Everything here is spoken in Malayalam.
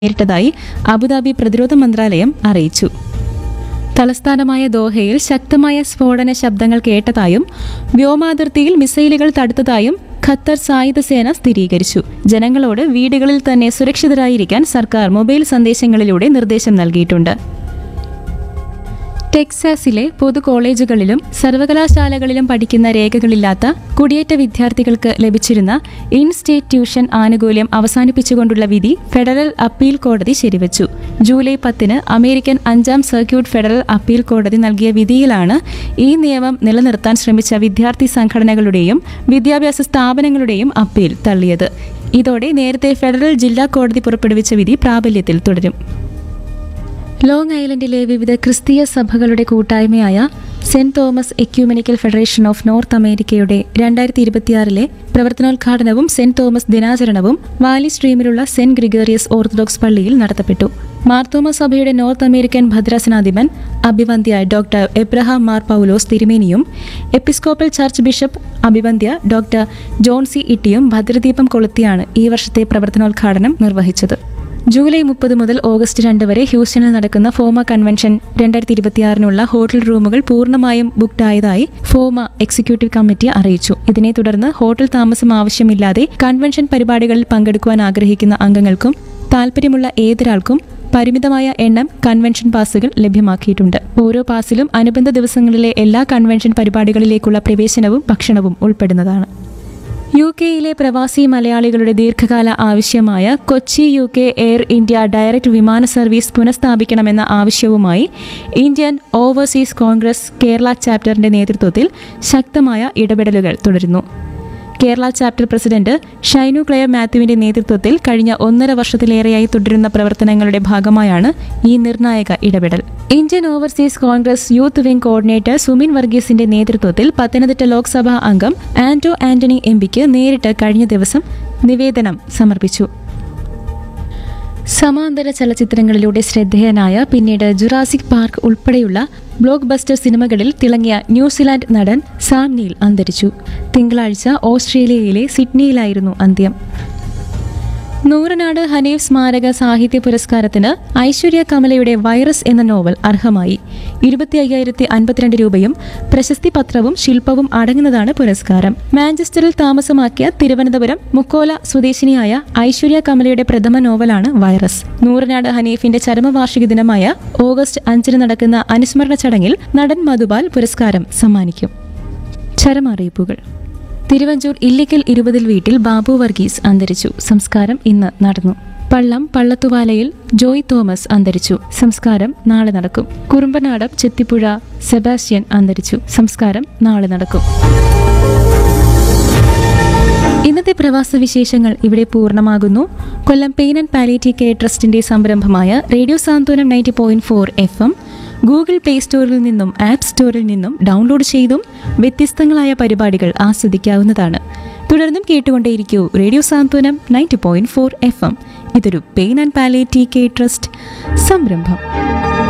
നേരിട്ടതായി അബുദാബി പ്രതിരോധ മന്ത്രാലയം അറിയിച്ചു തലസ്ഥാനമായ ദോഹയിൽ ശക്തമായ സ്ഫോടന ശബ്ദങ്ങൾ കേട്ടതായും വ്യോമാതിർത്തിയിൽ മിസൈലുകൾ തടുത്തതായും ഖത്തർ സായുധ സേന സ്ഥിരീകരിച്ചു ജനങ്ങളോട് വീടുകളിൽ തന്നെ സുരക്ഷിതരായിരിക്കാൻ സർക്കാർ മൊബൈൽ സന്ദേശങ്ങളിലൂടെ നിർദ്ദേശം നൽകിയിട്ടുണ്ട് ടെക്സാസിലെ പൊതു കോളേജുകളിലും സർവകലാശാലകളിലും പഠിക്കുന്ന രേഖകളില്ലാത്ത കുടിയേറ്റ വിദ്യാർത്ഥികൾക്ക് ലഭിച്ചിരുന്ന ഇൻ സ്റ്റേറ്റ് ട്യൂഷൻ ആനുകൂല്യം അവസാനിപ്പിച്ചുകൊണ്ടുള്ള വിധി ഫെഡറൽ അപ്പീൽ കോടതി ശരിവച്ചു ജൂലൈ പത്തിന് അമേരിക്കൻ അഞ്ചാം സർക്യൂട്ട് ഫെഡറൽ അപ്പീൽ കോടതി നൽകിയ വിധിയിലാണ് ഈ നിയമം നിലനിർത്താൻ ശ്രമിച്ച വിദ്യാർത്ഥി സംഘടനകളുടെയും വിദ്യാഭ്യാസ സ്ഥാപനങ്ങളുടെയും അപ്പീൽ തള്ളിയത് ഇതോടെ നേരത്തെ ഫെഡറൽ ജില്ലാ കോടതി പുറപ്പെടുവിച്ച വിധി പ്രാബല്യത്തിൽ തുടരും ലോങ് ഐലൻഡിലെ വിവിധ ക്രിസ്തീയ സഭകളുടെ കൂട്ടായ്മയായ saint Thomas ecumenical federation of north അമേരിക്കയുടെ രണ്ടായിരത്തി ഇരുപത്തിയാറിലെ പ്രവർത്തനോദ്ഘാടനവും സെന്റ് തോമസ് ദിനാചരണവും വാലി സ്ട്രീമിലുള്ള സെന്റ് ഗ്രിഗോറിയസ് ഓർത്തഡോക്സ് പള്ളിയിൽ നടത്തപ്പെട്ടു മാർത്തോമ സഭയുടെ നോർത്ത് അമേരിക്കൻ ഭദ്രാസനാധിപൻ അഭിവന്ധ്യ ഡോക്ടർ എബ്രഹാം മാർ പൗലോസ് തിരുമേനിയും എപ്പിസ്കോപ്പൽ ചർച്ച് ബിഷപ്പ് അഭിവന്ധ്യ ഡോക്ടർ ജോൺസി ഇട്ടിയും ഭദ്രദീപം കൊളുത്തിയാണ് ഈ വർഷത്തെ പ്രവർത്തനോദ്ഘാടനം നിർവഹിച്ചത് ജൂലൈ മുപ്പത് മുതൽ ഓഗസ്റ്റ് രണ്ട് വരെ ഹ്യൂസ്റ്റണിൽ നടക്കുന്ന ഫോമ കൺവെൻഷൻ രണ്ടായിരത്തി ഇരുപത്തിയാറിനുള്ള ഹോട്ടൽ റൂമുകൾ പൂർണ്ണമായും ബുക്ക്ഡ് ആയതായി ഫോമ എക്സിക്യൂട്ടീവ് കമ്മിറ്റി അറിയിച്ചു ഇതിനെ തുടർന്ന് ഹോട്ടൽ താമസം ആവശ്യമില്ലാതെ കൺവെൻഷൻ പരിപാടികളിൽ പങ്കെടുക്കുവാൻ ആഗ്രഹിക്കുന്ന അംഗങ്ങൾക്കും താൽപ്പര്യമുള്ള ഏതൊരാൾക്കും പരിമിതമായ എണ്ണം കൺവെൻഷൻ പാസുകൾ ലഭ്യമാക്കിയിട്ടുണ്ട് ഓരോ പാസിലും അനുബന്ധ ദിവസങ്ങളിലെ എല്ലാ കൺവെൻഷൻ പരിപാടികളിലേക്കുള്ള പ്രവേശനവും ഭക്ഷണവും ഉൾപ്പെടുന്നതാണ് യു കെയിലെ പ്രവാസി മലയാളികളുടെ ദീർഘകാല ആവശ്യമായ Kochi U K air India direct വിമാന സർവീസ് പുനഃസ്ഥാപിക്കണമെന്ന ആവശ്യവുമായി ഇന്ത്യൻ ഓവർസീസ് കോൺഗ്രസ് കേരള ചാപ്റ്ററിന്റെ നേതൃത്വത്തിൽ ശക്തമായ ഇടപെടലുകൾ തുടരുന്നു Kerala chapter president Shinu Claire മാത്യുവിന്റെ നേതൃത്വത്തിൽ കഴിഞ്ഞ ഒന്നര വർഷത്തിലേറെയായി തുടരുന്ന പ്രവർത്തനങ്ങളുടെ ഭാഗമായാണ് ഈ നിർണായക ഇടപെടൽ Indian overseas congress youth wing coordinator Sumin വർഗീസിന്റെ നേതൃത്വത്തിൽ പത്തനംതിട്ട ലോക്സഭാ അംഗം ആന്റോ ആന്റണി എം പിക്ക് നേരിട്ട് കഴിഞ്ഞ ദിവസം നിവേദനം സമർപ്പിച്ചു സമാന്തര ചലച്ചിത്രങ്ങളിലൂടെ ശ്രദ്ധേയനായ പിന്നീട് ജുറാസിക് പാർക്ക് ഉൾപ്പെടെയുള്ള ബ്ലോക്ക് ബസ്റ്റർ സിനിമകളിൽ തിളങ്ങിയ ന്യൂസിലാൻഡ് നടൻ സാം നീൽ അന്തരിച്ചു തിങ്കളാഴ്ച ഓസ്ട്രേലിയയിലെ സിഡ്നിയിലായിരുന്നു അന്ത്യം നൂറനാട് ഹനീഫ് സ്മാരക സാഹിത്യ പുരസ്കാരത്തിന് ഐശ്വര്യ കമലയുടെ വൈറസ് എന്ന നോവൽ അർഹമായി ഇരുപത്തി അയ്യായിരത്തി അൻപത്തിരണ്ട് രൂപയും പ്രശസ്തി പത്രവും ശില്പവും അടങ്ങുന്നതാണ് പുരസ്കാരം മാഞ്ചസ്റ്ററിൽ താമസമാക്കിയ തിരുവനന്തപുരം മുക്കോല സ്വദേശിനിയായ ഐശ്വര്യ കമലയുടെ പ്രഥമ നോവലാണ് വൈറസ് നൂറനാട് ഹനീഫിന്റെ ചരമവാർഷിക ദിനമായ ഓഗസ്റ്റ് അഞ്ചിന് നടക്കുന്ന അനുസ്മരണ ചടങ്ങിൽ നടൻ മധുപാൽ പുരസ്കാരം സമ്മാനിക്കും ചരമറിയിപ്പുകൾ തിരുവഞ്ചൂർ ഇല്ലിക്കൽ ഇരുപതിൽ വീട്ടിൽ ബാബു വർഗീസ് അന്തരിച്ചു സംസ്കാരം ഇന്ന് നടന്നു പള്ളം പള്ളത്തുവാലയിൽ ജോയ് തോമസ് അന്തരിച്ചു സംസ്കാരം നാളെ നടക്കും കുറുമ്പനാടം ചെത്തിപ്പുഴ സെബാസ്റ്റ്യൻ അന്തരിച്ചു സംസ്കാരം നാളെ നടക്കും ഇന്നത്തെ പ്രവാസ വിശേഷങ്ങൾ ഇവിടെ പൂർണ്ണമാകുന്നു Kollam pain and palliative care ട്രസ്റ്റിന്റെ സംരംഭമായ radio Santhwanam ninety point four F M Google play സ്റ്റോറിൽ നിന്നും ആപ്പ് സ്റ്റോറിൽ നിന്നും ഡൗൺലോഡ് ചെയ്തും വ്യത്യസ്തങ്ങളായ പരിപാടികൾ ആസ്വദിക്കാവുന്നതാണ് തുടർന്നും കേട്ടുകൊണ്ടേയിരിക്കൂ radio Santhwanam ninety point four F M ഇതൊരു pain and palliative care trust സംരംഭം